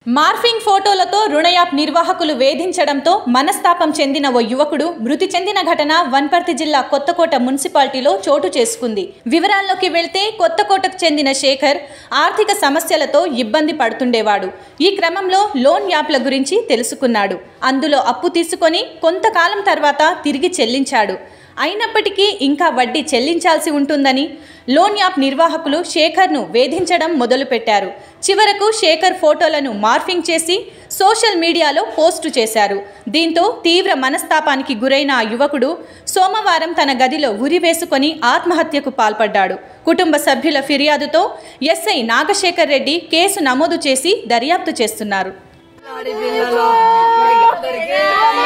morphing ఫోటోలతో రుణ app నిర్వాహకులు వేధించడంతో మనస్తాపం చెందిన ఓ యువకుడు మృతి చెందిన ఘటన వన్పర్తి జిల్లా కొత్తకోట మున్సిపాలిటీలో చోటు చేసుకుంది వివరాల్లోకి వెళ్తే కొత్తకోటకు చెందిన శేఖర్ ఆర్థిక సమస్యలతో ఇబ్బంది పడుతుండేవాడు ఈ క్రమంలో లోన్ యాప్ల గురించి తెలుసుకున్నాడు అందులో అప్పు తీసుకొని కొంతకాలం తర్వాత తిరిగి చెల్లించాడు అయినప్పటికీ ఇంకా వడ్డీ చెల్లించాల్సి ఉంటుందని లోన్ యాప్ నిర్వాహకులు శేఖర్ను వేధించడం మొదలుపెట్టారు చివరకు శేఖర్ ఫోటోలను మార్ఫింగ్ చేసి సోషల్ మీడియాలో పోస్టు చేశారు దీంతో తీవ్ర మనస్తాపానికి గురైన ఆ యువకుడు సోమవారం తన గదిలో ఉరి వేసుకొని ఆత్మహత్యకు పాల్పడ్డాడు కుటుంబ సభ్యుల ఫిర్యాదుతో ఎస్ఐ నాగశేఖర్ రెడ్డి కేసు నమోదు చేసి దర్యాప్తు చేస్తున్నారు ఆడి పిల్లలు మీకు అందరికీ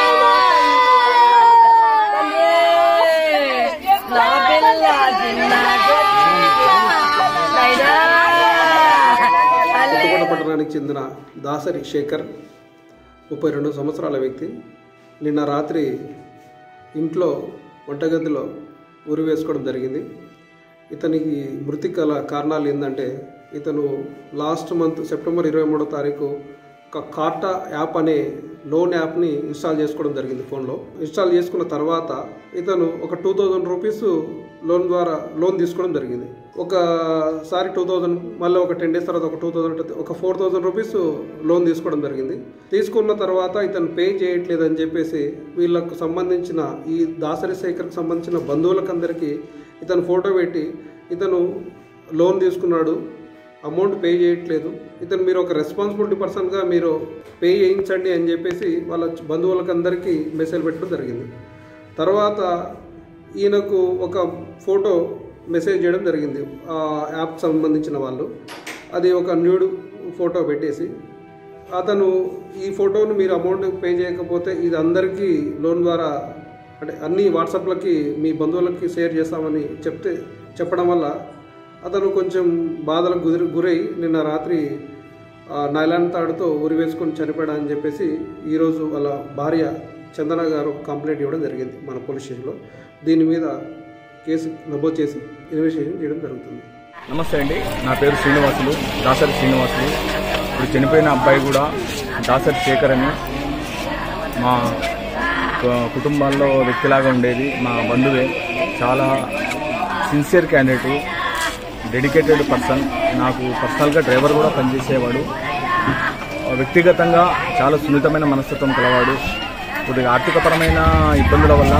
తల్లి, నా పిల్ల చిన్న నైనా తల్లి కొత్తకోట పట్టణానికి చెందిన దాసరి శేఖర్ ముప్పై రెండు సంవత్సరాల వ్యక్తి నిన్న రాత్రి ఇంట్లో వంటగదిలో ఉరి వేసుకోవడం జరిగింది ఇతనికి మృతి గల కారణాలు ఏంటంటే ఇతను లాస్ట్ మంత్ సెప్టెంబర్ ఇరవై మూడో తారీఖు ఒక కార్టా యాప్ అనే లోన్ యాప్ని ఇన్స్టాల్ చేసుకోవడం జరిగింది ఫోన్లో ఇన్స్టాల్ చేసుకున్న తర్వాత ఇతను ఒక టూ థౌజండ్ రూపీస్ లోన్ ద్వారా లోన్ తీసుకోవడం జరిగింది ఒకసారి టూ థౌజండ్ మళ్ళీ ఒక టెన్ డేస్ తర్వాత ఒక టూ థౌజండ్ ఒక ఫోర్ థౌజండ్ రూపీస్ లోన్ తీసుకోవడం జరిగింది తీసుకున్న తర్వాత ఇతను పే చేయట్లేదు అని చెప్పేసి వీళ్ళకు సంబంధించిన ఈ దాసరి శేఖర్కి సంబంధించిన బంధువులకందరికీ ఇతను ఫోటో పెట్టి ఇతను లోన్ తీసుకున్నాడు అమౌంట్ పే చేయట్లేదు ఇతను మీరు ఒక రెస్పాన్సిబిలిటీ పర్సన్గా మీరు పే చేయించండి అని చెప్పేసి వాళ్ళ బంధువులకందరికీ మెసేజ్ పెట్టడం జరిగింది తర్వాత ఈయనకు ఒక ఫోటో మెసేజ్ చేయడం జరిగింది ఆ యాప్ సంబంధించిన వాళ్ళు అది ఒక న్యూడ్ ఫోటో పెట్టేసి అతను ఈ ఫోటోను మీరు అమౌంట్ పే చేయకపోతే ఇది అందరికీ లోన్ ద్వారా అంటే అన్ని వాట్సాప్లకి మీ బంధువులకి షేర్ చేస్తామని చెప్తే చెప్పడం వల్ల అతను కొంచెం బాధలకు గురి గురై నిన్న రాత్రి ఆ, నైలాన్ తాడుతో ఉరి వేసుకొని చనిపోయాడని చెప్పేసి ఈరోజు వాళ్ళ భార్య చందన గారు కంప్లైంట్ ఇవ్వడం జరిగింది మన పోలీస్ స్టేషన్లో దీని మీద కేసు నమోదు చేసి ఇన్వెస్టిగేషన్ చేయడం జరుగుతుంది నమస్తే అండి నా పేరు శ్రీనివాసులు దాసరి శ్రీనివాసులు ఇప్పుడు చనిపోయిన అబ్బాయి కూడా దాసరి శేఖర్ అని మా కు- కుటుంబాల్లో వ్యక్తిలాగా ఉండేది మా బంధువే చాలా సిన్సియర్ క్యాండిడేటు డెడికేటెడ్ పర్సన్ నాకు పర్సనల్గా డ్రైవర్ కూడా పనిచేసేవాడు వ్యక్తిగతంగా చాలా సున్నితమైన మనస్తత్వం కలవాడు కొద్దిగా ఆర్థికపరమైన ఇబ్బందుల వల్ల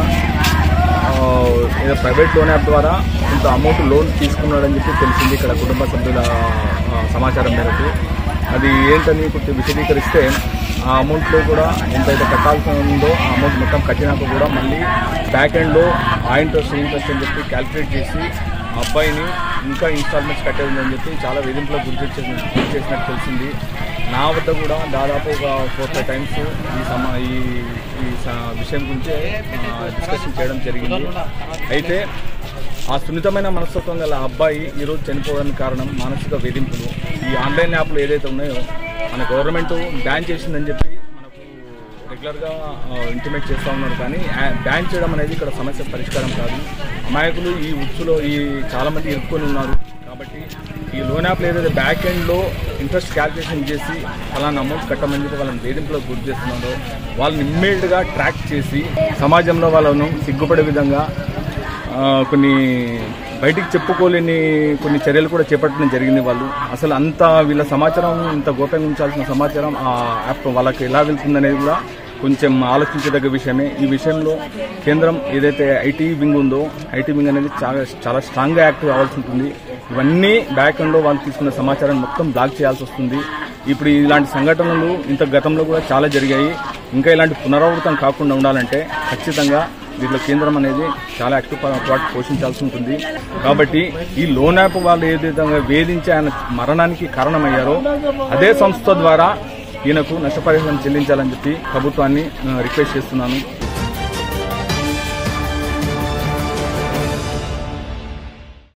ఆ, ఏదో ప్రైవేట్ లోన్ యాప్ ద్వారా కొంత అమౌంట్ లోన్ తీసుకున్నాడని చెప్పి తెలిసింది ఇక్కడ కుటుంబ సభ్యుల ఆ, సమాచారం మేరకు అది ఏంటని కొంచెం విశదీకరిస్తే ఆ అమౌంట్లో కూడా ఎంతైతే కట్టాల్సి ఉందో ఆ అమౌంట్ మొత్తం కట్టినాక కూడా మళ్ళీ బ్యాక్ ఎండ్లో ఆ ఇంట్రెస్ట్ ఈ ఇంట్రెస్ట్ అని చెప్పి క్యాల్కులేట్ చేసి ఆ అబ్బాయిని ఇంకా ఇన్స్టాల్మెంట్స్ కట్టేది ఉందని చెప్పి చాలా వేధింపులకు గురి చేసిన గురి చేసినట్టు తెలిసింది నా వద్ద కూడా దాదాపు ఒక ఫోర్ ఫైవ్ టైమ్స్ ఈ సమా ఈ ఈ స- విషయం గురించి డిస్కషన్ చేయడం జరిగింది అయితే ఆ సున్నితమైన మనస్తత్వం గల ఆ అబ్బాయి ఈరోజు చనిపోవడానికి కారణం మానసిక వేధింపులు ఈ ఆన్లైన్ యాప్లు ఏదైతే ఉన్నాయో మన గవర్నమెంట్ బ్యాన్ చేసిందని చెప్పి మనకు రెగ్యులర్గా ఇంటిమేట్ చేస్తూ ఉన్నారు కానీ ఆ- బ్యాన్ చేయడం అనేది ఇక్కడ సమస్య పరిష్కారం కాదు అమాయకులు ఈ ఉచ్చులో ఈ చాలామంది ఇరుక్కొని ఉన్నారు కాబట్టి ఈ లోన్ యాప్లు ఏదైతే బ్యాక్ ఎండ్లో ఇంట్రెస్ట్ క్యాల్కులేషన్ చేసి ఫలానా అమౌంట్ కట్టమని చెప్పి వాళ్ళని వేధింపులకు గురి చేస్తున్నారో వాళ్ళని ఇమ్మీడియట్గా ట్రాక్ చేసి సమాజంలో వాళ్ళను సిగ్గుపడే విధంగా ఆ, కొన్ని బయటికి చెప్పుకోలేని కొన్ని చర్యలు కూడా చేపట్టడం జరిగింది వాళ్ళు అసలు అంత వీళ్ళ సమాచారం ఇంత గోప్యంగా ఉంచాల్సిన సమాచారం ఆ యాప్ వాళ్ళకి ఎలా వెళ్తుందనేది కూడా కొంచెం ఆలోచించదగ్గ విషయమే ఈ విషయంలో కేంద్రం ఏదైతే ఐటీ వింగ్ ఉందో ఐటీ వింగ్ అనేది చాలా చాలా స్ట్రాంగ్గా యాక్టివ్ అవ్వాల్సి ఉంటుంది ఇవన్నీ బ్యాక్ ఎండ్లో వాళ్ళు తీసుకున్న సమాచారం మొత్తం బ్లాక్ చేయాల్సి వస్తుంది ఇప్పుడు ఇలాంటి సంఘటనలు ఇంత గతంలో కూడా చాలా జరిగాయి ఇంకా ఇలాంటి పునరావృతం కాకుండా ఉండాలంటే ఖచ్చితంగా దీంట్లో కేంద్రం అనేది చాలా యాక్టివ్ పార్ట్ పోషించాల్సి ఉంటుంది కాబట్టి ఈ లోన్ యాప్ వాళ్ళు ఏ విధంగా వేధించి ఆయన మరణానికి కారణమయ్యారో అదే సంస్థ ద్వారా ఈయనకు నష్టపరిహారం చెల్లించాలని చెప్పి ప్రభుత్వాన్ని ఆ, రిక్వెస్ట్ చేస్తున్నాను